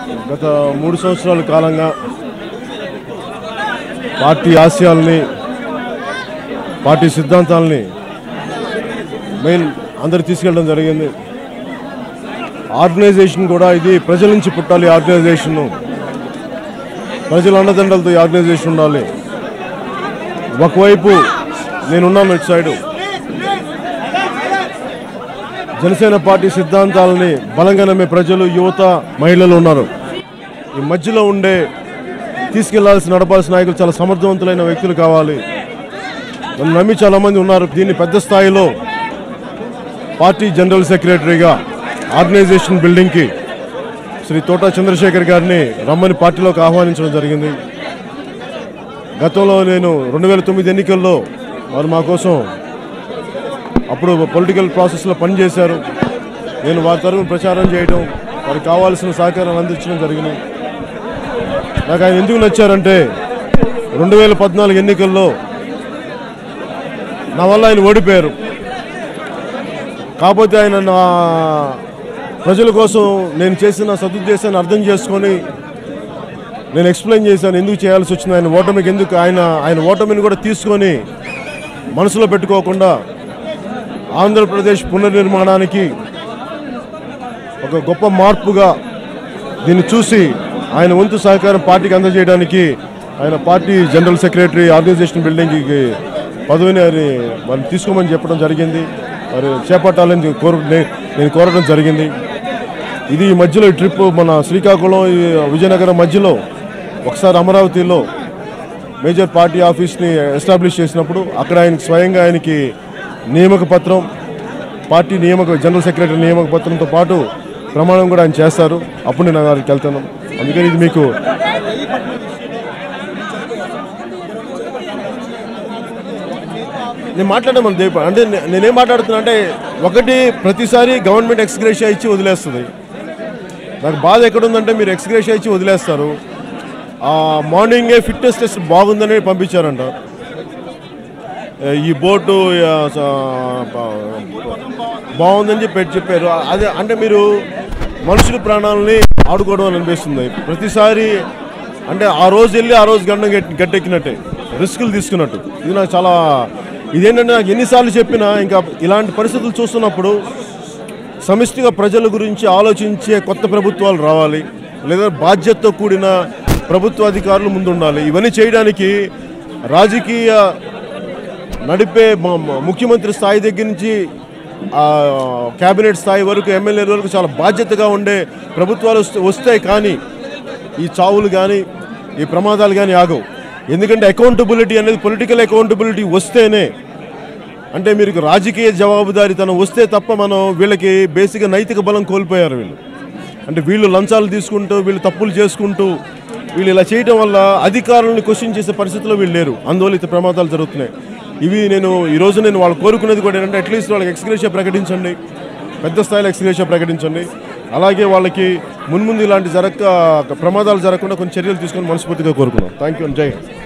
గత మూడు సంవత్సరాల కాలంగా పార్టీ ఆశయాల్ని పార్టీ సిద్ధాంతాలని మెయిన్ అందరు తీసుకెళ్ళడం జరిగింది ఆర్గనైజేషన్ కూడా ఇది ప్రజల నుంచి పుట్టాలి ఆర్గనైజేషన్ ప్రజల అండదండలతో ఈ ఆర్గనైజేషన్ ఉండాలి ఒకవైపు నేనున్నాను ఇటు సైడు జనసేన పార్టీ సిద్ధాంతాలని బలంగా నమ్మే ప్రజలు యువత మహిళలు ఉన్నారు ఈ మధ్యలో ఉండే తీసుకెళ్లాల్సిన నడపాల్సిన నాయకులు చాలా సమర్థవంతులైన వ్యక్తులు కావాలి నన్ను నమ్మి చాలా మంది ఉన్నారు దీన్ని పెద్ద స్థాయిలో పార్టీ జనరల్ సెక్రటరీగా ఆర్గనైజేషన్ బిల్డింగ్కి శ్రీ తోటా చంద్రశేఖర్ గారిని రమ్మని పార్టీలోకి ఆహ్వానించడం జరిగింది గతంలో నేను రెండు వేల తొమ్మిది ఎన్నికల్లో వారు మా కోసం అప్పుడు పొలిటికల్ ప్రాసెస్లో పనిచేశారు నేను వారి తరఫున ప్రచారం చేయడం వారికి కావాల్సిన సహకారాన్ని అందించడం జరిగింది నాకు ఆయన ఎందుకు నచ్చారంటే రెండు వేల పద్నాలుగు ఎన్నికల్లో నా వల్ల ఆయన ఓడిపోయారు కాకపోతే ఆయన నా ప్రజల కోసం నేను చేసిన సదుద్దేశాన్ని అర్థం చేసుకొని నేను ఎక్స్ప్లెయిన్ చేశాను ఎందుకు చేయాల్సి వచ్చింది ఆయన ఓటమికి ఎందుకు ఆయన ఆయన ఓటమిని కూడా తీసుకొని మనసులో పెట్టుకోకుండా ఆంధ్రప్రదేశ్ పునర్నిర్మాణానికి ఒక గొప్ప మార్పుగా దీన్ని చూసి ఆయన వంతు సహకారం పార్టీకి అందజేయడానికి ఆయన పార్టీ జనరల్ సెక్రటరీ ఆర్గనైజేషన్ బిల్డింగ్కి పదవిని ఆయన వారిని తీసుకోమని చెప్పడం జరిగింది మరి చేపట్టాలని కోరు నే- నేను కోరడం జరిగింది ఇది ఈ మధ్యలో ఈ ట్రిప్ మన శ్రీకాకుళం ఈ విజయనగరం మధ్యలో ఒకసారి అమరావతిలో మేజర్ పార్టీ ఆఫీస్ని ఎస్టాబ్లిష్ చేసినప్పుడు అక్కడ ఆయనకి స్వయంగా ఆయనకి నియామక పత్రం పార్టీ నియామక జనరల్ సెక్రటరీ నియామక పత్రంతో పాటు ప్రమాణం కూడా ఆయన చేస్తారు అప్పుడు నేను వారికి వెళ్తాను అందుకని ఇది మీకు నేను మాట్లాడమని దేప అంటే నే- నేనేం మాట్లాడుతున్నా అంటే ఒకటి ప్రతిసారి గవర్నమెంట్ ఎక్స్గ్రేషియా ఇచ్చి వదిలేస్తుంది నాకు బాధ ఎక్కడుందంటే మీరు ఎక్స్గ్రేషియా ఇచ్చి వదిలేస్తారు ఆ మార్నింగే ఫిట్నెస్ టెస్ట్ బాగుందని పంపించారంట ఏ, ఈ బోటు ఆ, స- బా- బాగుందని చెప్పి చెప్పారు అదే అంటే మీరు మనుషుల ప్రాణాలని ఆడుకోవడం అని అనిపిస్తుంది ప్రతిసారి అంటే ఆ రోజు వెళ్ళి ఆ రోజు గండం గట్టి గట్టెక్కినట్టే రిస్కులు తీసుకున్నట్టు ఇది నాకు చాలా ఇదేంటంటే నాకు ఎన్నిసార్లు చెప్పినా ఇంకా ఇలాంటి పరిస్థితులు చూస్తున్నప్పుడు సమిష్టిగా ప్రజల గురించి ఆలోచించే కొత్త ప్రభుత్వాలు రావాలి లేదా బాధ్యతతో కూడిన ప్రభుత్వ అధికారులు ముందుండాలి ఇవన్నీ చేయడానికి రాజకీయ నడిపే మ- మ- ముఖ్యమంత్రి స్థాయి దగ్గర నుంచి ఆ, కేబినెట్ స్థాయి వరకు ఎమ్మెల్యేల వరకు చాలా బాధ్యతగా ఉండే ప్రభుత్వాలు వస్తే- వస్తాయి కానీ ఈ చావులు కానీ ఈ ప్రమాదాలు కానీ ఆగవు ఎందుకంటే అకౌంటబిలిటీ అనేది పొలిటికల్ అకౌంటబిలిటీ వస్తేనే అంటే మీరు రాజకీయ జవాబుదారీతనం వస్తే తప్ప మనం వీళ్ళకి బేసిక్గా నైతిక బలం కోల్పోయారు వీళ్ళు అంటే వీళ్ళు లంచాలు తీసుకుంటూ వీళ్ళు తప్పులు చేసుకుంటూ వీళ్ళు ఇలా చేయడం వల్ల అధికారులను క్వశ్చన్ చేసే పరిస్థితిలో వీళ్ళు లేరు అందువల్ల ఇంత ప్రమాదాలు జరుగుతున్నాయి ఇవి నేను ఈరోజు నేను వాళ్ళు కోరుకునేది కూడా ఏంటంటే అట్లీస్ట్ వాళ్ళకి ఎక్స్గ్రేషియా ప్రకటించండి పెద్ద స్థాయిలో ఎక్స్గ్రేషియా ప్రకటించండి అలాగే వాళ్ళకి మున్ముందు ఇలాంటి జరగక ప్రమాదాలు జరగకుండా కొన్ని చర్యలు తీసుకొని మనస్ఫూర్తిగా కోరుకున్నాం థ్యాంక్ యూ జై హింద్